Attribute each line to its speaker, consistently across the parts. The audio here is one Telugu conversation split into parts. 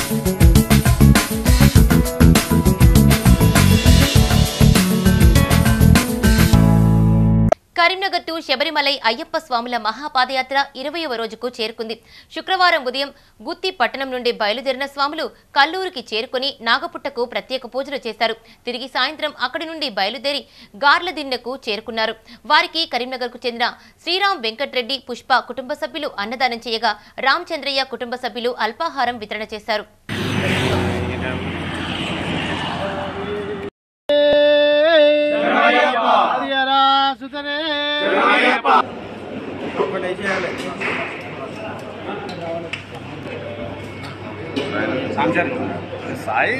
Speaker 1: కరీంనగర్ టు శబరిమలై అయ్యప్ప స్వాముల మహాపాదయాత్ర ఇరవయవ రోజుకు చేరుకుంది శుక్రవారం ఉదయం గుత్తి పట్టణం నుండి బయలుదేరిన స్వాములు కల్లూరుకి చేరుకుని నాగపుట్టకు ప్రత్యేక పూజలు చేశారు తిరిగి సాయంత్రం అక్కడి నుండి బయలుదేరి గార్లదిన్నెకు చేరుకున్నారు వారికి కరీంనగర్కు చెందిన శ్రీరామ్ వెంకట్రెడ్డి పుష్ప కుటుంబ సభ్యులు అన్నదానం చేయగా రామచంద్రయ్య కుటుంబ సభ్యులు అల్పాహారం వితరణ చేశారు
Speaker 2: హరిహరా సుతనే
Speaker 3: సాయి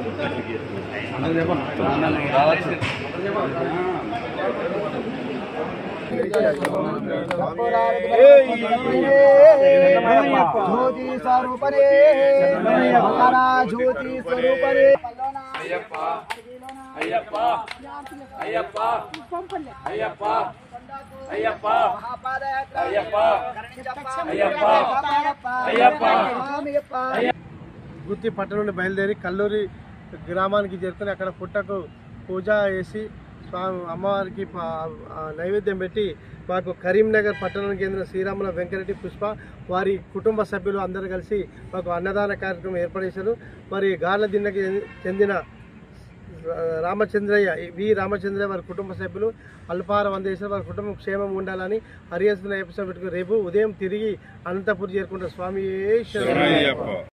Speaker 2: జ్యోతి స్వరూపరే మకర జ్యోతి స్వరూపరే గుత్తి పట్టణం నుండి బయలుదేరి కల్లూరి గ్రామానికి చేరుకుని అక్కడ పుట్టకు పూజ చేసి స్వామి అమ్మవారికి ప- ఆ నైవేద్యం పెట్టి మాకు కరీంనగర్ పట్టణానికి చెందిన శ్రీరాముల వెంకరెడ్డి పుష్ప వారి కుటుంబ సభ్యులు అందరూ కలిసి మాకు అన్నదాన కార్యక్రమం ఏర్పాటు చేశారు మరి గార్ల దిన్నకి చెందిన రామచంద్రయ్య వి రామచంద్రయ్య వారి కుటుంబ సభ్యులు అల్పాహారం అందేశారు వారి కుటుంబం క్షేమం ఉండాలని హరిహస్తున్న ఎపిసోడ్ పెట్టుకుని రేపు ఉదయం తిరిగి అనంతపూర్ చేరుకుంటారు స్వామి